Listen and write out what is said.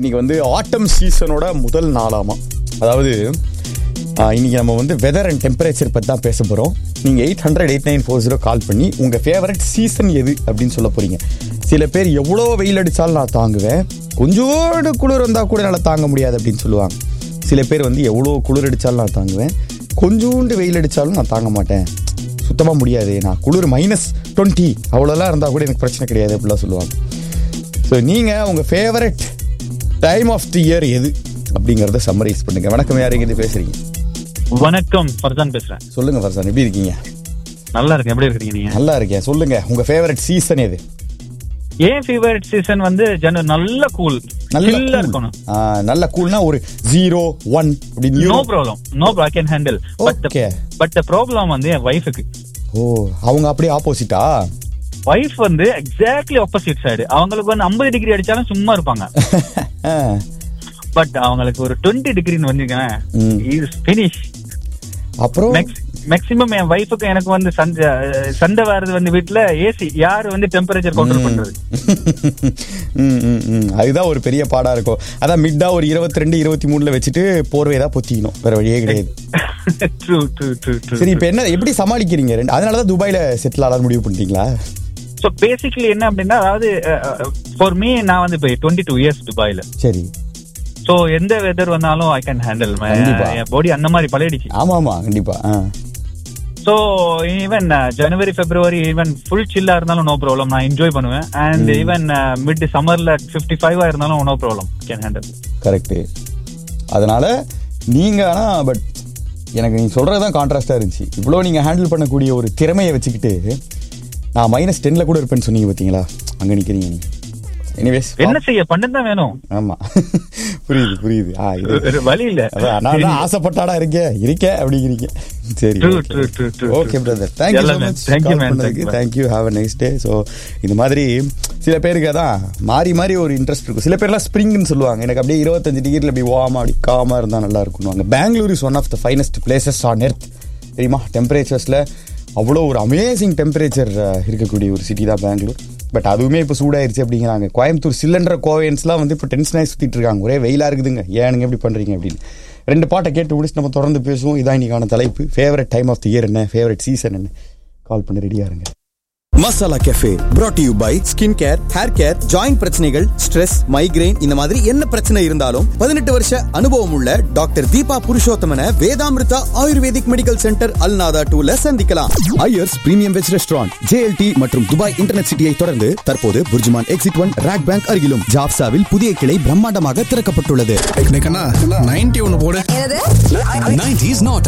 இன்னைக்கு வந்து ஆட்டம் சீசனோட முதல் நாளாமா அதாவது ஆ, இன்னைக்கு நம்ம வந்து வெதர் அண்ட் டெம்பரேச்சர் பற்றி தான் பேச போகிறோம் நீங்கள் eight hundred eight nine four zero call பண்ணி உங்கள் ஃபேவரட் சீசன் எது அப்படின்னு சொல்ல போகிறீங்க சில பேர் எவ்வளோ வெயில் அடித்தாலும் நான் தாங்குவேன் கொஞ்சோடு குளிர் வந்தால் கூட என்னால் தாங்க முடியாது அப்படின்னு சொல்லுவாங்க சில பேர் வந்து எவ்வளோ குளிர் அடித்தாலும் நான் தாங்குவேன் கொஞ்சோண்டு வெயில் அடித்தாலும் நான் தாங்க மாட்டேன் சுத்தமாக முடியாது நான் குளிர் மைனஸ் டுவெண்ட்டி அவ்வளோலாம் இருந்தால் கூட எனக்கு பிரச்சனை கிடையாது அப்படிலாம் சொல்லுவாங்க ஸோ நீங்கள் உங்கள் favourite time of the year எது அப்படிங்கிறத சம்மரைஸ் பண்ணுங்க வணக்கம் யார் எங்கேருந்து பேசுறீங்க வணக்கம் ஃபர்தான் பேசுறேன் சொல்லுங்க ஃபர்சான் எப்படி இருக்கீங்க நல்லா இருக்கேன் எப்படி இருக்கீங்க நீங்க நல்லா இருக்கேன் சொல்லுங்க உங்க ஃபேவரட் சீசன் எது ஏன் ஃபேவரட் சீசன் வந்து ஜன நல்ல கூல் நல்ல நல்ல cool. இருக்கணும் ஆ, நல்ல கூல்னா ஒரு ஜீரோ ஒன் அப்படின்னு no euro. Problem no I can handle but Okay. But the problem வந்து என் ஒய்ஃபுக்கு ஓ அவங்க அப்படியே ஆப்போசிட்டா ஒய்ஃப் வந்து எக்ஸாக்ட்லி ஆப்போசிட் சைடு அவங்களுக்கு வந்து 50 டிகிரி அடிச்சாலும் சும்மா இருப்பாங்க பட் அவங்களுக்கு ஒரு 20 டிகிரின்னு ம். வந்துருக்கேன் ஃபினிஷ் அப்புறம் மேக்ஸிமம் என் ஒய்ஃபுக்கு எனக்கு வந்து சண்டை சண்டை வர்றது வந்து வீட்டுல ஏசி யாரு வந்து டெம்பரேச்சர் கண்ட்ரோல் பண்றது ம், ம், ம். அதுதான் ஒரு பெரிய பாடா இருக்கும் அதான் மிட்டா ஒரு இருபத்தி ரெண்டு இருபத்தி மூணுல வச்சுட்டு போர்வை தான் பொத்திக்கணும் வேற வழியே கிடையாது ட்ரூ ட்ரூ ட்ரூ ட்ரூ சரி இப்ப என்ன எப்படி சமாளிக்கிறீங்க ரெண்டு அதனாலதான் துபாயில செட்டில் ஆகலாம் முடிவு பண்ணிட்டீங்களா ஸோ பேசிக்கலி என்ன அப்படின்னா அதாவது ஃபார் மீ நான் வந்து இப்போ டுவெண்ட்டி டூ இயர்ஸ் துபாயில சரி ஸோ எந்த வெதர் வந்தாலும் ஐ கேன் ஹேண்டில் கண்டிப்பா. என் பாடி அந்த மாதிரி பழகிடுச்சு ஆமா ஆமா கண்டிப்பா ஆ. So even January February even full சில்லா இருந்தாலும் நோ ப்ராப்ளம் நான் என்ஜாய் பண்ணுவேன் அண்ட் ஈவன் மிட் சம்மர்ல ஃபிஃப்டி ஃபைவா இருந்தாலும் no problem can handle correct அதனால நீங்க ஆனா பட் எனக்கு நீங்க சொல்றதுதான் கான்ட்ராஸ்டா இருந்துச்சு இவ்வளோ நீங்க ஹேண்டில் பண்ணக்கூடிய ஒரு திறமையை வச்சுக்கிட்டு நான் மைனஸ் டென்ல கூட இருப்பேன்னு சொன்னீங்க பாத்தீங்களா அங்க நிக்கிறீங்க நீங்க எனிவேஸ் என்ன செய்ய பண்ணு தான் வேணும் ஆமா புரியுது புரியுது ஆ இது வேற வழி இல்ல அதான் நான் தான் ஆசைப்பட்டாடா இருக்கேன் இருக்கேன் அப்படிங்கிறீங்க சரி True, true, true, true, okay true. Brother thank you so எல்லாமே. Much Thank you, man. Thank you, man. Thank you have a nice day so இந்த மாதிரி சில பேருக்கு அதான் மாறி மாறி ஒரு இன்ட்ரெஸ்ட் இருக்கும் சில பேர்லாம் ஸ்ப்ரிங்னு சொல்லுவாங்க எனக்கு அப்படியே இருபத்தஞ்சு டிகிரியில் அப்படி ஓமா அப்படி காமா இருந்தால் நல்லா இருக்கும்னுவாங்க Bangalore is one of the finest places on earth தெரியுமா டெம்பரேச்சர்ஸில் அவ்வளோ ஒரு அமேசிங் டெம்பரேச்சர் இருக்கக்கூடிய ஒரு சிட்டி தான் பெங்களூர் பட் அதுவுமே இப்போ சூடாயிருச்சு அப்படிங்கிறாங்க கோயம்புத்தூர் சிலிண்டர் கோவையன்ஸ்லாம் வந்து இப்போ டென்ஷனாகி சுற்றிட்டு இருக்காங்க ஒரே வெயிலாக இருக்குதுங்க ஏனுங்க எப்படி பண்ணுறீங்க அப்படின்னு ரெண்டு பாட்டை கேட்டு முடிச்சு நம்ம தொடர்ந்து பேசுவோம் இதான் இன்னைக்கான தலைப்பு favourite time of the year என்ன ஃபேவரட் சீசன் என்ன கால் பண்ணி ரெடியாக இருங்க masala cafe brought to you by skin care hair care joint பிரச்சனைகள் ஸ்ட்ரெஸ் மைக்ரைன் இந்த மாதிரி என்ன பிரச்சனை இருந்தாலும் பதினெட்டு வருஷ அனுபவம் உள்ள doctor Deepa Purushothaman Vedamrutha ayurvedic medical centre Al Nahda டூல சந்திக்கலாம் Iyers premium veg restaurant JLT மற்றும் துபாய் இன்டர்நெட் சிட்டியை தொடர்ந்து தற்போது BurJuman exit one rock bank அருகிலும் ஜாப்சாவில் புதிய கிளை பிரம்மாண்டமாக திறக்கப்பட்டுள்ளது நைன்டி ஒன்னு போடு என்னது 90s not